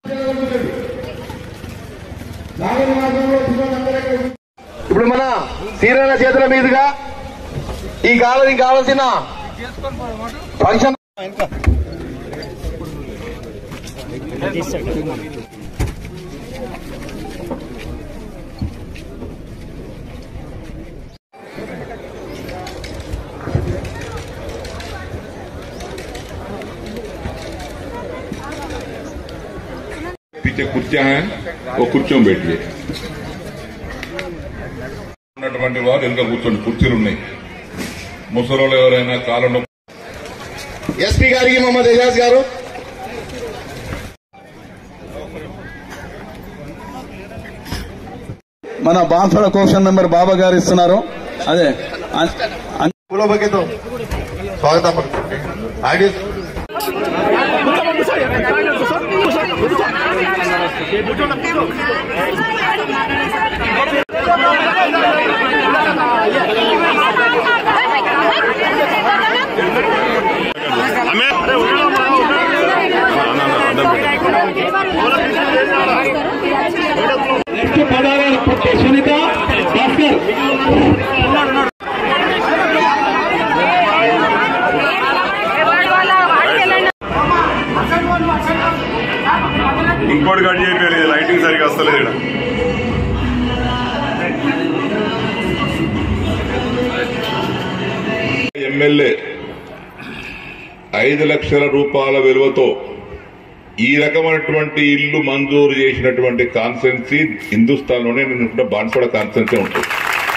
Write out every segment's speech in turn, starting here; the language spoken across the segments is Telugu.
ఇప్పుడు మన సీరణ చేతుల మీదుగా ఈ కాలానికి కావాల్సిన ఫంక్షన్ पीछे कुर्सियां हैं वो కుర్చీలో बैठिए ఉన్నటువంటి వారు వెనుక కూర్చోండి కుర్చీలు ఉన్నాయి ముసలోళ్ళు ఎవరైనా కాలంలో ఎస్పీ గారికి మొహమ్మద్ ఎజాజ్ గారు మన బాన్సడ కోషన్ మెంబర్ బాబా గారు ఇస్తున్నారు అదే అన్- అన్- फूलों बके तो स्वागत आपण आयडी ఇంకోటి కట్ చేయలేదు లైటింగ్ సరిగా వస్తలేదు ఇక్కడ ఎమ్మెల్యే ఐదు లక్షల రూపాయల విలువతో ఈ రకమైనటువంటి ఇల్లు మంజూరు చేసినటువంటి కాన్స్టెన్సీ హిందుస్థాన్ లోనే నేను బాన్సోడ కాన్స్టెన్సీ ఉంటుంది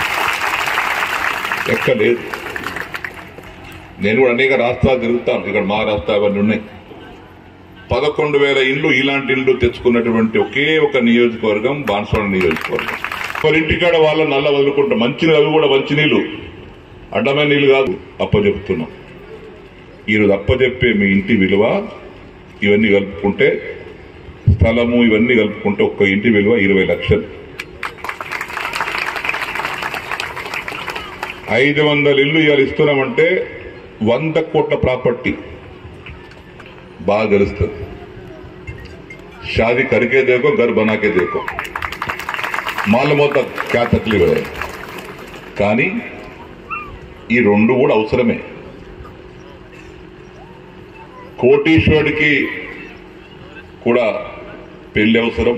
ఎక్కడ లేదు నేను కూడా అనేక రాష్ట్రాలు తిరుగుతాను ఇక్కడ మహారాష్ట్ర అవన్నీ ఉన్నాయి పదకొండు వేల ఇండ్లు ఇలాంటి ఇండ్లు తెచ్చుకున్నటువంటి ఒకే ఒక నియోజకవర్గం బాన్సోడ నియోజకవర్గం మరి ఇంటికాడ వాళ్ళ నల్ల వదులుకుంటాం మంచి అవి కూడా మంచి నీళ్లు అడ్డమైన నీళ్లు కాదు అప్పచెప్తున్నాం ఈరోజు అప్పచెప్పే మీ ఇంటి విలువ ఇవన్నీ కలుపుకుంటే స్థలము ఇవన్నీ కలుపుకుంటే ఒక్క ఇంటి విలువ ఇరవై లక్షలు ఐదు వందల ఇల్లు ఇవాళ ఇస్తున్నామంటే వంద కోట్ల ప్రాపర్టీ బాగా గెలుస్తుంది शादी करके देखो घर बना के देखो మాల మొత్తం క్యా తక్లీఫ్ है కానీ ఈ రెండు కూడా అవసరమే కోటీశ్వరుడికి కూడా పెళ్లి అవసరం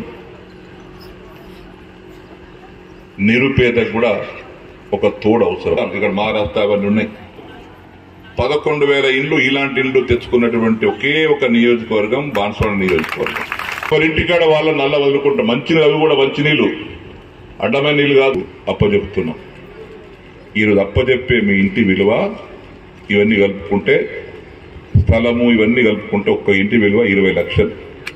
నిరుపేదకు కూడా ఒక తోడు అవసరం ఇక్కడ మహారాష్ట్ర అవన్నీ ఉన్నాయి పదకొండు వేల ఇండ్లు ఇలాంటి ఇండ్లు తెచ్చుకున్నటువంటి ఒకే ఒక నియోజకవర్గం బాన్సోడ నియోజకవర్గం మరి ఇంటికాడ వాళ్ళ నల్ల వదులుకుంటాం మంచి అవి కూడా మంచి నీళ్లు అడ్డమైన నీళ్లు కాదు అప్పచెప్తున్నాం ఈరోజు అప్పచెప్పే మీ ఇంటి విలువ ఇవన్నీ కలుపుకుంటే స్థలము ఇవన్నీ కలుపుకుంటే ఒక్క ఇంటి విలువ ఇరవై లక్షలు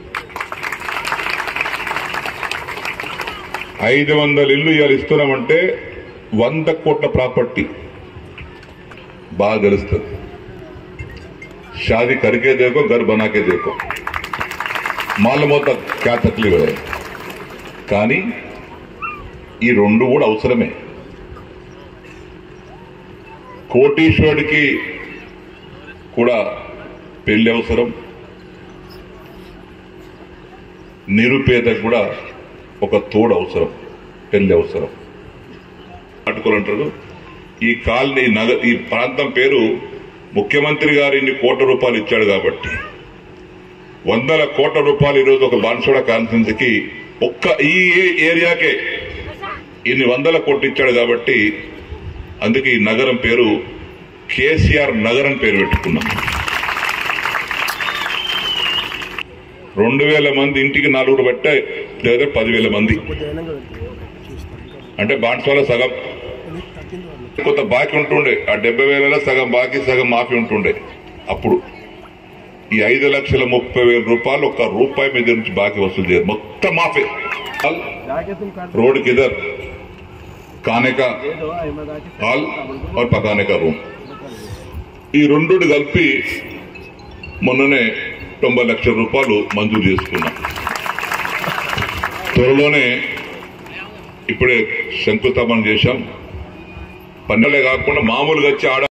ఐదు వందల ఇల్లు ఇవాళ ఇస్తున్నామంటే వంద కోట్ల ప్రాపర్టీ బాగా గెలుస్తుంది शादी करके देखो घर बना के देखो మాల మొత్తం క్యా తక్లీఫ్ है కానీ ఈ రెండు కూడా అవసరమే కోటీశ్వరుడికి కూడా పెళ్లి అవసరం నిరుపేదకు కూడా ఒక తోడు అవసరం పెళ్లి అవసరం పట్టుకోవాలంటారు ఈ కాలనీ నగ ఈ ప్రాంతం పేరు ముఖ్యమంత్రి గారు ఇన్ని కోట్ల రూపాయలు ఇచ్చాడు కాబట్టి వందల కోట్ల రూపాయలు ఈరోజు ఒక బాన్సోడ కాన్ఫరెన్స్కి ఒక్క ఈ ఏ- ఏరియాకే ఇన్ని వందల కోట్లు ఇచ్చాడు కాబట్టి అందుకే ఈ నగరం పేరు కేసీఆర్ నగరం పేరు పెట్టుకున్నాం రెండు వేల మంది ఇంటికి నలుగురు పెట్టే లేదా పదివేల మంది అంటే బాన్సోల సగం కొంత బాకీ ఉంటుండే ఆ డెబ్బై వేలలో సగం బాకీ సగం మాఫీ ఉంటుండే అప్పుడు ఈ ఐదు లక్షల ముప్పై వేల రూపాయలు ఒక్క రూపాయి మీద నుంచి బాకీ వసూలు చేయరు మొత్తం మాఫీ रोड किधर खाने का హాల్ और పకానే కా రూమ్ ఈ రెండు కలిపి మొన్ననే తొంభై లక్షల రూపాయలు మంజూరు చేసుకున్నాం త్వరలోనే ఇప్పుడే శంకుస్థాపన చేశాం పన్నెలే కాకుండా మామూలుగా వచ్చి ఆడ